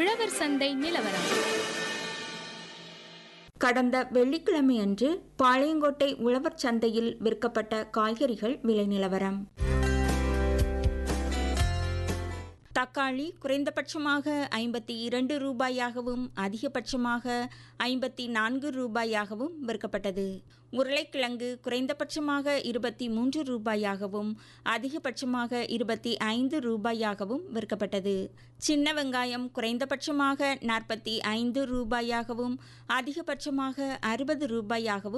உழவர் சந்தை நிலவரம் கடந்த வெள்ளிக்கிழமையன்று பாளையங்கோட்டை உழவர் சந்தையில் விற்கப்பட்ட காய்கறிகள் விலை நிலவரம் தக்காளி குறைந்தபட்சமாக ஐம்பத்தி இரண்டு ரூபாயாகவும் அதிகபட்சமாக ஐம்பத்தி நான்கு ரூபாயாகவும் விற்கப்பட்டது உருளைக்கிழங்கு குறைந்தபட்சமாக இருபத்தி மூன்று ரூபாயாகவும் அதிகபட்சமாக இருபத்தி ஐந்து ரூபாயாகவும் விற்கப்பட்டது சின்ன வெங்காயம் குறைந்தபட்சமாக நாற்பத்தி ஐந்து ரூபாயாகவும் அதிகபட்சமாக அறுபது ரூபாயாகவும்